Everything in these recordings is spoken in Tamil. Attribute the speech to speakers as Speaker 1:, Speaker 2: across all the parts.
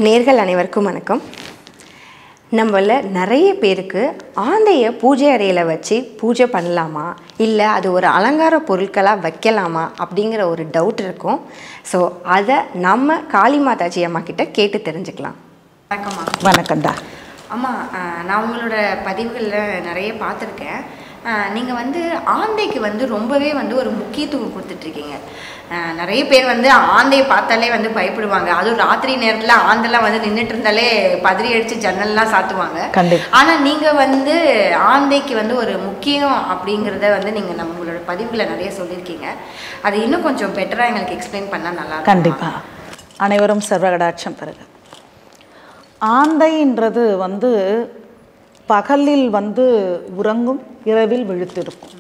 Speaker 1: நேர்கள் அனைவருக்கும் வணக்கம் நம்மள நிறைய பேருக்கு ஆந்தையை பூஜை அறையில் வச்சு பூஜை பண்ணலாமா இல்லை அது ஒரு அலங்கார பொருட்களாக வைக்கலாமா அப்படிங்கிற ஒரு டவுட் இருக்கும் ஸோ அதை நம்ம காளி மாதாஜி அம்மா கிட்ட கேட்டு தெரிஞ்சுக்கலாம் வணக்கம்மா
Speaker 2: வணக்கம்டா
Speaker 1: அம்மா அஹ், நான் உங்களோட பதிவுகளில் நிறைய பார்த்துருக்கேன் நீங்கள் வந்து ஆந்தைக்கு வந்து ரொம்பவே வந்து ஒரு முக்கியத்துவம் கொடுத்துட்ருக்கீங்க நிறைய பேர் வந்து ஆந்தையை பார்த்தாலே வந்து பயப்படுவாங்க அதுவும் ராத்திரி நேரத்தில் ஆந்தெல்லாம் வந்து நின்றுட்டு இருந்தாலே பதறி அடித்து ஜன்னல்லாம் சாத்துவாங்க
Speaker 2: கண்டிப்பா.
Speaker 1: ஆனால் நீங்கள் வந்து ஆந்தைக்கு வந்து ஒரு முக்கியம் அப்படிங்கிறத வந்து நீங்கள் நம்மளோட பதிவுகளை நிறைய சொல்லியிருக்கீங்க அது இன்னும் கொஞ்சம் பெட்டராக எங்களுக்கு எக்ஸ்பிளைன் பண்ணால் நல்லா இருக்கும்
Speaker 2: கண்டிப்பா அனைவரும் சர்வகடாட்சம் பெறுக ஆந்தைன்றது வந்து பகலில் வந்து உறங்கும் இரவில் விழித்திருக்கும்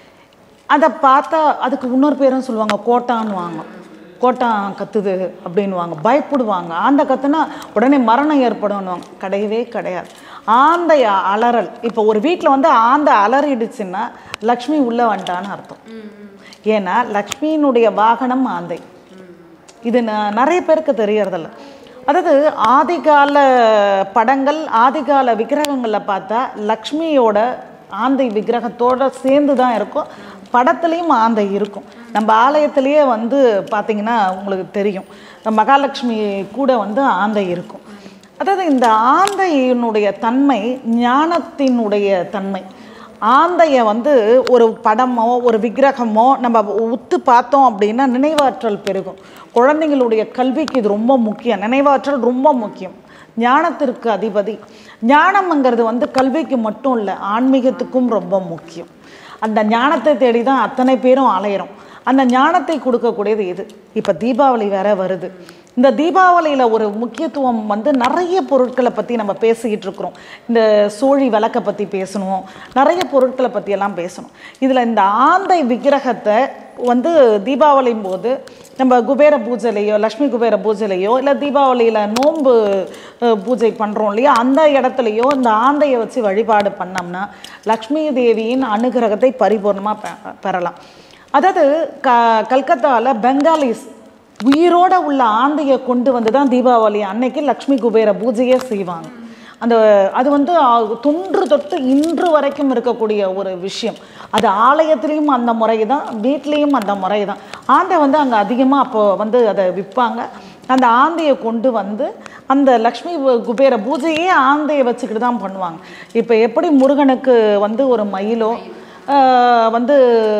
Speaker 2: அதை பார்த்தா அதுக்கு இன்னொரு பேரும் சொல்லுவாங்க கோட்டான்னு வாங்க கோட்டான் கத்துது அப்படின்னுவாங்க பயப்படுவாங்க ஆந்தை கத்துனா உடனே மரணம் ஏற்படும்னுவாங்க கிடையவே கிடையாது ஆந்தை அலறல் இப்போ ஒரு வீட்டில் வந்து ஆந்தை அலறிடுச்சுன்னா லக்ஷ்மி உள்ளே வந்துட்டான்னு அர்த்தம் ஏன்னா லக்ஷ்மியினுடைய வாகனம் ஆந்தை இது ந- நிறைய பேருக்கு தெரியறதில்ல அதாவது ஆதிகால படங்கள் ஆதிகால விக்கிரகங்களில் பார்த்தா லக்ஷ்மியோட ஆந்தை விக்கிரகத்தோட சேர்ந்து தான் இருக்கும் படத்துலேயும் ஆந்தை இருக்கும் நம்ம ஆலயத்திலேயே வந்து பார்த்தீங்கன்னா உங்களுக்கு தெரியும் மகாலட்சுமி கூட வந்து ஆந்தை இருக்கும் அதாவது இந்த ஆந்தையினுடைய தன்மை ஞானத்தினுடைய தன்மை ஆந்தைய வந்து ஒரு படமோ ஒரு விக்கிரகமோ நம்ம உத்து பார்த்தோம் அப்படின்னா நினைவாற்றல் பெருகும் குழந்தைங்களுடைய கல்விக்கு இது ரொம்ப முக்கியம் நினைவாற்றல் ரொம்ப முக்கியம் ஞானத்திற்கு அதிபதி ஞானம்ங்கிறது வந்து கல்விக்கு மட்டும் இல்லை ஆன்மீகத்துக்கும் ரொம்ப முக்கியம் அந்த ஞானத்தை தேடி தான் அத்தனை பேரும் அலையிறோம் அந்த ஞானத்தை கொடுக்கக்கூடியது இது இப்போ தீபாவளி வேற வருது இந்த தீபாவளியில் ஒரு முக்கியத்துவம் வந்து நிறைய பொருட்களை பற்றி நம்ம பேசிக்கிட்டு இருக்கிறோம் இந்த சோழி விளக்கை பற்றி பேசணும் நிறைய பொருட்களை பற்றி எல்லாம் பேசணும் இதில் இந்த ஆந்தை விக்கிரகத்தை வந்து தீபாவளியும் போது நம்ம குபேர பூஜையிலையோ லக்ஷ்மி குபேர பூஜையிலையோ இல்லை தீபாவளியில் நோன்பு அஹ், பூஜை பண்ணுறோம் இல்லையா அந்த இடத்துலையோ இந்த ஆந்தையை வச்சு வழிபாடு பண்ணோம்னா லக்ஷ்மி தேவியின் அனுகிரகத்தை பரிபூர்ணமாக பெறலாம் அதாவது க கல்கத்தாவில் பெங்காலிஸ் உயிரோட உள்ள ஆந்தையை கொண்டு வந்து தான் தீபாவளி அன்னைக்கு லக்ஷ்மி குபேர பூஜையே செய்வாங்க அந்த அது வந்து ஆ, தொன்று தொட்டு இன்று வரைக்கும் இருக்கக்கூடிய ஒரு விஷயம் அது ஆலயத்திலையும் அந்த முறை தான் வீட்லேயும் அந்த முறை தான் ஆந்தை வந்து அங்கே அதிகமாக அப்போ வந்து அதை விற்பாங்க அந்த ஆந்தையை கொண்டு வந்து அந்த லக்ஷ்மி வு- குபேர பூஜையே ஆந்தையை வச்சுக்கிட்டு தான் பண்ணுவாங்க இப்போ எப்படி முருகனுக்கு வந்து ஒரு மயிலோ ஆஹ் வந்து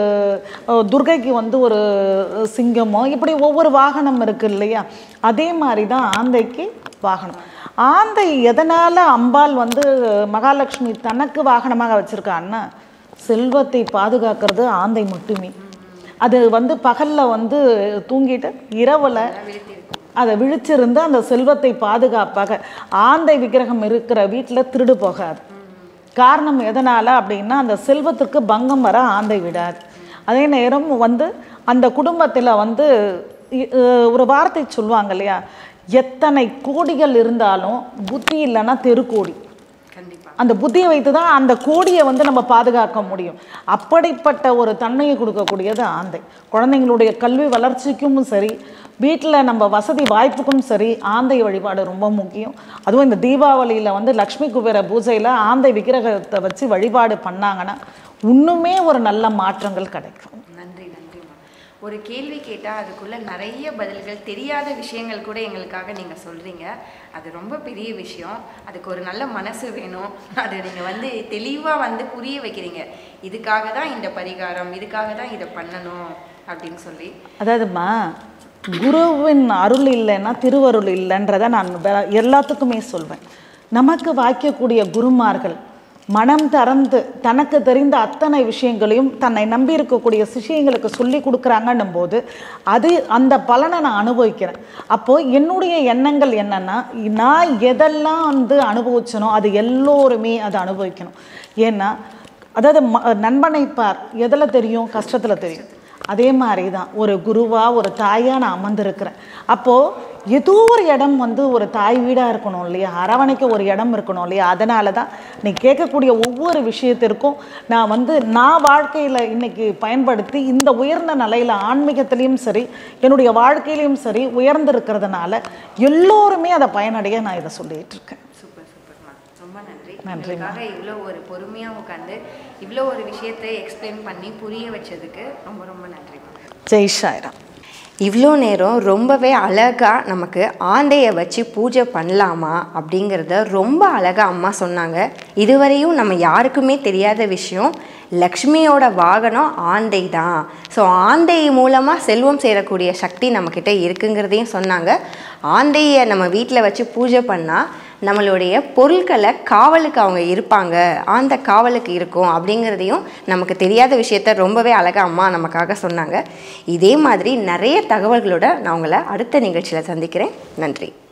Speaker 2: அஹ் துர்கைக்கு வந்து ஒரு சிங்கமோ இப்படி ஒவ்வொரு வாகனம் இருக்கு இல்லையா அதே மாதிரி தான் ஆந்தைக்கு வாகனம் ஆந்தை எதனால் அம்பாள் வந்து மகாலட்சுமி தனக்கு வாகனமாக வச்சுருக்கான்னா செல்வத்தை பாதுகாக்கிறது ஆந்தை மட்டுமே அது வந்து பகலில் வந்து தூங்கிட்டு இரவில் அதை விழிச்சிருந்து அந்த செல்வத்தை பாதுகாப்பாக ஆந்தை விக்கிரகம் இருக்கிற வீட்டில் திருடு போகாது காரணம் எதனால் அப்படின்னா அந்த செல்வத்திற்கு பங்கம் வர ஆந்தை விடாது அதே நேரம் வந்து அந்த குடும்பத்தில் வந்து இ- அஹ் ஒரு வார்த்தை சொல்லுவாங்க இல்லையா எத்தனை கோடிகள் இருந்தாலும் புத்தி இல்லைன்னா தெருக்கோடி
Speaker 1: கண்டிப்பாக
Speaker 2: அந்த புத்தியை வைத்து தான் அந்த கோடியை வந்து நம்ம பாதுகாக்க முடியும் அப்படிப்பட்ட ஒரு தன்மையை கொடுக்கக்கூடியது ஆந்தை குழந்தைங்களுடைய கல்வி வளர்ச்சிக்கும் சரி வீட்டில் நம்ம வசதி வாய்ப்புக்கும் சரி ஆந்தை வழிபாடு ரொம்ப முக்கியம் அதுவும் இந்த தீபாவளியில் வந்து லக்ஷ்மி குபேர பூஜையில் ஆந்தை விக்கிரகத்தை வச்சு வழிபாடு பண்ணாங்கன்னா இன்னுமே ஒரு நல்ல மாற்றங்கள் கிடைக்கும்
Speaker 1: நன்றி நன்றிம்மா ஒரு கேள்வி கேட்டால் அதுக்குள்ள நிறைய பதில்கள் தெரியாத விஷயங்கள் கூட எங்களுக்காக நீங்கள் சொல்கிறீங்க அது ரொம்ப பெரிய விஷயம் அதுக்கு ஒரு நல்ல மனசு வேணும் அதை நீங்கள் வந்து தெளிவாக வந்து புரிய வைக்கிறீங்க இதுக்காக தான் இந்த பரிகாரம் இதுக்காக தான் இதை பண்ணணும் அப்படின்னு சொல்லி
Speaker 2: அதாவதும்மா குருவின் அருள் இல்லைன்னா திருவருள் இல்லைன்றதை நான் வே- எல்லாத்துக்குமே சொல்வேன் நமக்கு வாய்க்கக்கூடிய குருமார்கள் மனம் திறந்து தனக்கு தெரிந்த அத்தனை விஷயங்களையும் தன்னை நம்பி இருக்கக்கூடிய சிஷியங்களுக்கு சொல்லி கொடுக்குறாங்கன்னும் போது அது அந்த பலனை நான் அனுபவிக்கிறேன் அப்போது என்னுடைய எண்ணங்கள் என்னன்னா நான் எதெல்லாம் வந்து அனுபவிச்சனோ அது எல்லோருமே அதை அனுபவிக்கணும் ஏன்னா அதாவது ம- நண்பனை பார் எதில் தெரியும் கஷ்டத்தில் தெரியும் அதே மாதிரி தான் ஒரு குருவா ஒரு தாயா நான் அமர்ந்திருக்கிறேன் அப்போது ஏதோ ஒரு இடம் வந்து ஒரு தாய் வீடாக இருக்கணும் இல்லையா அரவணைக்க ஒரு இடம் இருக்கணும் இல்லையா அதனால தான் நீ கேட்கக்கூடிய ஒவ்வொரு விஷயத்திற்கும் நான் வந்து நான் வாழ்க்கையில் இன்னைக்கு பயன்படுத்தி இந்த உயர்ந்த நிலையில் ஆன்மீகத்திலையும் சரி என்னுடைய வாழ்க்கையிலையும் சரி உயர்ந்திருக்கிறதுனால எல்லோருமே அதை பயனடைய நான் இதை சொல்லிட்டு இருக்கேன்
Speaker 1: சூப்பர் சூப்பர்மா ரொம்ப நன்றி
Speaker 2: நன்றிம்மா.
Speaker 1: எங்களுக்காக இவ்வளோ ஒரு பொறுமையாக உட்காந்து இவ்வளோ ஒரு விஷயத்தை எக்ஸ்பிளைன் பண்ணி புரிய வச்சதுக்கு ரொம்ப ரொம்ப நன்றிம்மா
Speaker 2: ஜெய் ஷாய்ராம்
Speaker 1: இவ்வளோ நேரம் ரொம்பவே அழகாக நமக்கு ஆந்தையை வச்சு பூஜை பண்ணலாமா அப்படிங்கிறத ரொம்ப அழகாக அம்மா சொன்னாங்க இதுவரையும் நம்ம யாருக்குமே தெரியாத விஷயம் லக்ஷ்மியோட வாகனம் ஆந்தை தான் ஸோ ஆந்தை மூலமாக செல்வம் சேரக்கூடிய சக்தி நம்மக்கிட்ட இருக்குங்கிறதையும் சொன்னாங்க ஆந்தையை நம்ம வீட்டில் வச்சு பூஜை பண்ணால் நம்மளுடைய பொருட்களை காவலுக்கு அவங்க இருப்பாங்க ஆந்த காவலுக்கு இருக்கும் அப்படிங்கிறதையும் நமக்கு தெரியாத விஷயத்த ரொம்பவே அழகாக அம்மா நமக்காக சொன்னாங்க இதே மாதிரி நிறைய தகவல்களோட நான் உங்களை அடுத்த நிகழ்ச்சியில் சந்திக்கிறேன் நன்றி